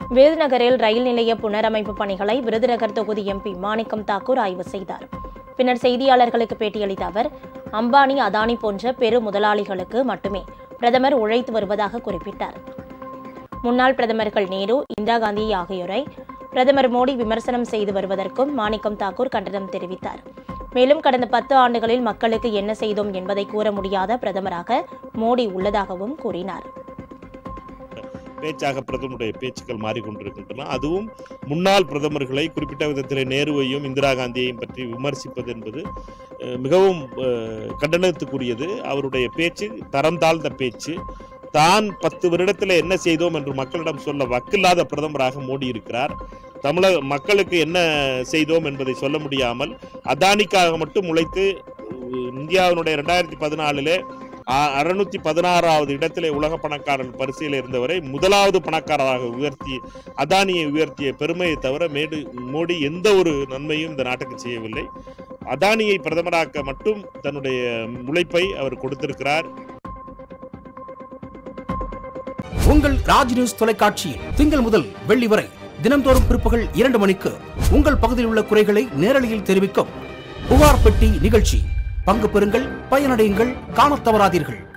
விருதுநகரில் ரயில் நிலைய புனரமைப்பு பணிகளை விருதுநகர் தொகுதி எம்பி மாணிக்கம் தாக்கூர் ஆய்வு செய்தார் பின்னர் செய்தியாளர்களுக்கு பேட்டியளித்த அவர் அம்பானி அதானி போன்ற பெரு முதலாளிகளுக்கு மட்டுமே பிரதமர் உழைத்து வருவதாக குறிப்பிட்டார் முன்னாள் பிரதமர்கள் நேரு இந்திரா காந்தி ஆகியோரை பிரதமர் மோடி விமர்சனம் செய்து வருவதற்கும் மாணிக்கம் தாக்கூர் கண்டனம் தெரிவித்தார் மேலும் கடந்த பத்து ஆண்டுகளில் மக்களுக்கு என்ன செய்தோம் என்பதை கூற முடியாத பிரதமராக மோடி உள்ளதாகவும் கூறினார் பேச்சாக பிரதமருடைய பேச்சுக்கள் மாறிக்கொண்டிருக்கின்றன அதுவும் முன்னாள் பிரதமர்களை குறிப்பிட்ட விதத்தில் நேருவையும் இந்திரா காந்தியையும் பற்றி விமர்சிப்பது என்பது அஹ், மிகவும் அஹ், கண்டனத்துக்குரியது அவருடைய பேச்சு தரம் தாழ்ந்த பேச்சு தான் பத்து வருடத்தில் என்ன செய்தோம் என்று மக்களிடம் சொல்ல வக்கில்லாத பிரதமராக மோடி இருக்கிறார் தமிழக மக்களுக்கு என்ன செய்தோம் என்பதை சொல்ல முடியாமல் அதானிக்காக மட்டும் உழைத்து அஹ், இந்தியாவினுடைய ரெண்டாயிரத்தி பதினாலிலே அறுநூத்தி பதினாறாவது இடத்திலே உலக பணக்காரன் பரிசையில் இருந்தவரை முதலாவது பணக்காரராக உயர்த்தி அதானியை உயர்த்திய பெருமையை தவிர மேடு மோடி எந்த ஒரு நன்மையும் இந்த நாட்டுக்கு செய்யவில்லை அதானியை பிரதமராக்க மட்டும் தன்னுடைய உழைப்பை அவர் கொடுத்திருக்கிறார் உங்கள் ராஜ் நியூஸ் தொலைக்காட்சியில் திங்கள் முதல் வெள்ளி வரை தினம்தோறும் பிற்பகல் இரண்டு மணிக்கு உங்கள் பகுதியில் உள்ள குறைகளை நேரலையில் தெரிவிக்கும் புகார் பெட்டி நிகழ்ச்சி பங்கு பெறுங்கள் பயனடையுங்கள் காணத் தவறாதீர்கள்